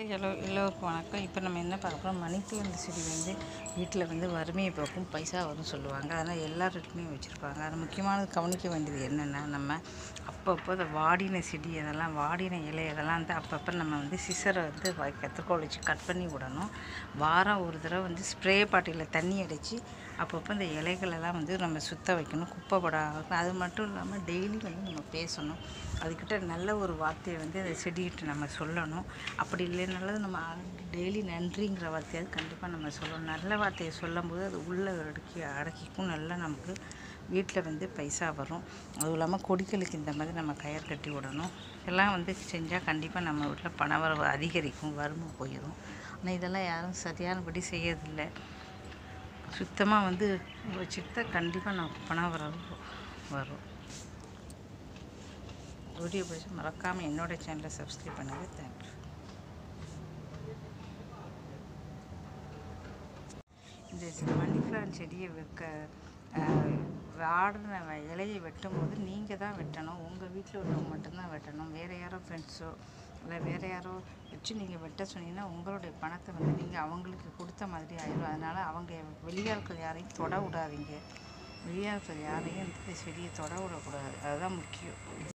hello எல்லோருக்கும் வணக்கம் இப்போ நம்ம என்ன பார்க்க போகிறோம் மணிப்பிளந்த செடி வந்து வீட்டில் வந்து வறுமையை போக்கும் பைசா வரும்னு சொல்லுவாங்க அதனால் எல்லார் வீட்லேயும் வச்சுருப்பாங்க அது முக்கியமானது கவனிக்க வேண்டியது என்னென்னா நம்ம அப்பப்போ இந்த வாடின செடி அதெல்லாம் வாடின இலை அதெல்லாம் வந்து அப்பப்போ நம்ம வந்து சிசரை வந்து வ- கத்திரிக்கோல் வச்சு கட் பண்ணி விடணும் வாரம் ஒரு தடவை வந்து ஸ்ப்ரே பாட்டியில் தண்ணி அடித்து அப்பப்போ இந்த இலைகளெல்லாம் வந்து நம்ம சுத்த வைக்கணும் குப்பைப்படாமல் அது மட்டும் இல்லாமல் டெய்லி வந்து நம்ம பேசணும் அதுக்கிட்ட நல்ல ஒரு வார்த்தையை வந்து அந்த செடிகிட்ட நம்ம சொல்லணும் அப்படி இல்லைனாலும் நம்ம டெய்லி நன்றிங்கிற வார்த்தையாவது கண்டிப்பாக நம்ம சொல்லணும் நல்ல வார்த்தையை சொல்லும்போது அது உள்ளே அடக்கி அடக்கிக்கும் நல்லா நமக்கு வீட்டில் வந்து பைசா வரும் அதுவும் இல்லாமல் கொடிகளுக்கு இந்த மாதிரி நம்ம கயிறு கட்டி விடணும் எல்லாம் வந்து செஞ்சால் கண்டிப்பாக நம்ம வீட்டில் பணவரவு அதிகரிக்கும் வறுமை போயிடும் ஆனால் இதெல்லாம் யாரும் சரியானபடி செய்யறதில்லை சுத்தமாக வந்து வச்சுட்டு கண்டிப்பாக நமக்கு பணம் வர வரும் வீடியோ பிடிச்சி மறக்காமல் என்னோட சேனலை சப்ஸ்கிரைப் பண்ணுங்கள் தேங்க்யூ இந்த மணி பிளான்ட் செடியை வைக்க வாடின வ- இலையை வெட்டும் போது நீங்கள் தான் வெட்டணும் உங்கள் வீட்டில் உள்ளவங்க மட்டும்தான் வெட்டணும் வேறு யாரோ ஃப்ரெண்ட்ஸோ இல்லை வேறு யாரோ வச்சு நீங்கள் வெட்ட சொன்னீங்கன்னா உங்களுடைய பணத்தை வந்து நீங்கள் அவங்களுக்கு கொடுத்த மாதிரி ஆயிடும் அதனால் அவங்க வெளியாட்கள் யாரையும் தொட விடாதீங்க வெளியாட்கள் யாரையும் இந்த செடியை தொட விடக்கூடாது அதுதான் முக்கியம்